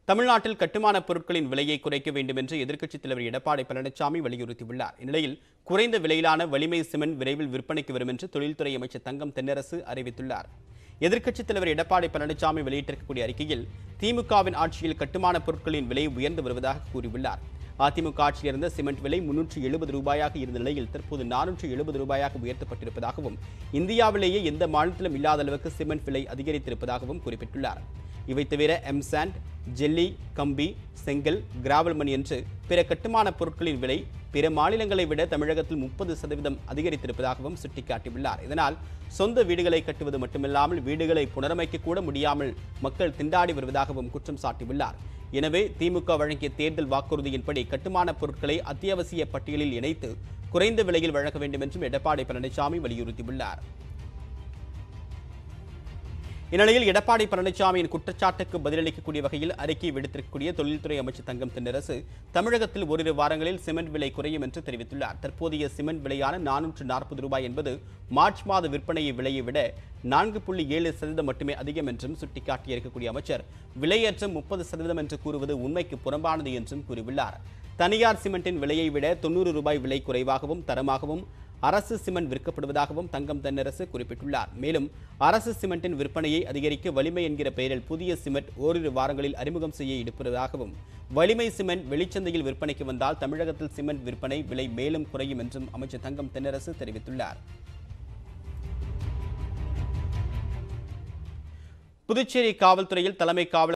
தமிழ்நாட்டில் கட்டுமானப் பொருட்களின் விலையை குறைக்க வேண்டும் என்று எதிர்க்கட்சித் தலைவர் எடப்பாடி பழனிசாமி வலியுறுத்தியுள்ளார் இந்நிலையில் குறைந்த விலையிலான வலிமை சிமெண்ட் விரைவில் விற்பனைக்கு வரும் என்று தொழில்துறை அமைச்சர் தங்கம் தென்னரசு அறிவித்துள்ளார் எதிர்க்கட்சித் தலைவர் எடப்பாடி பழனிசாமி வெளியிட்டிருக்கக்கூடிய அறிக்கையில் திமுகவின் ஆட்சியில் கட்டுமானப் பொருட்களின் விலை உயர்ந்து வருவதாக கூறியுள்ளார் அதிமுக ஆட்சியில் இருந்த சிமெண்ட் விலை முன்னூற்று எழுபது ரூபாயாக இருந்த நிலையில் தற்போது நானூற்று எழுபது ரூபாயாக உயர்த்தப்பட்டிருப்பதாகவும் இந்தியாவிலேயே எந்த மாநிலத்திலும் இல்லாத அளவுக்கு சிமெண்ட் விலை அதிகரித்திருப்பதாகவும் குறிப்பிட்டுள்ளார் இவை தவிர எம்சாண்ட் ஜெல்லி கம்பி செங்கல் கிராவல் மண் என்று பிற கட்டுமானப் பொருட்களின் விலை பிற மாநிலங்களை விட தமிழகத்தில் முப்பது சதவீதம் அதிகரித்திருப்பதாகவும் சுட்டிக்காட்டியுள்ளார் இதனால் சொந்த வீடுகளை கட்டுவது மட்டுமில்லாமல் வீடுகளை புனரமைக்க கூட முடியாமல் மக்கள் திண்டாடி வருவதாகவும் குற்றம் சாட்டியுள்ளார் எனவே திமுக வழங்கிய தேர்தல் வாக்குறுதியின்படி கட்டுமானப் பொருட்களை அத்தியாவசிய பட்டியலில் இணைத்து குறைந்த விலையில் வழங்க வேண்டும் என்றும் எடப்பாடி பழனிசாமி வலியுறுத்தியுள்ளார் இந்நிலையில் எடப்பாடி பழனிசாமியின் குற்றச்சாட்டுக்கு பதிலளிக்கக்கூடிய வகையில் அறிக்கை விடுத்திருக்கக்கூடிய தொழில்துறை அமைச்சர் தங்கம் தென்னரசு தமிழகத்தில் ஓரிரு வாரங்களில் சிமெண்ட் விலை குறையும் என்று தெரிவித்துள்ளார் தற்போதைய சிமெண்ட் விலையான நானூற்று நாற்பது ரூபாய் என்பது மார்ச் மாத விற்பனையை விலையை விட நான்கு புள்ளி ஏழு சதவீதம் மட்டுமே அதிகம் என்றும் சுட்டிக்காட்டியிருக்கக்கூடிய அமைச்சர் விலையேற்றம் முப்பது சதவீதம் என்று கூறுவது உண்மைக்கு புறம்பானது என்றும் கூறியுள்ளார் தனியார் சிமெண்டின் விலையை விட தொண்ணூறு ரூபாய் விலை குறைவாகவும் தரமாகவும் அரசு சிமெண்ட் விற்கப்படுவதாகவும் தங்கம் தென்னரசு குறிப்பிட்டுள்ளார் மேலும் அரசு சிமெண்டின் விற்பனையை அதிகரிக்க வலிமை என்கிற பெயரில் புதிய சிமெண்ட் ஓரிரு வாரங்களில் அறிமுகம் செய்ய இருப்பதாகவும் வலிமை சிமெண்ட் வெளிச்சந்தையில் விற்பனைக்கு வந்தால் தமிழகத்தில் சிமெண்ட் விற்பனை விலை மேலும் குறையும் என்றும் அமைச்சர் தங்கம் தென்னரசு தெரிவித்துள்ளார் புதுச்சேரி காவல்துறையில் தலைமை காவலர்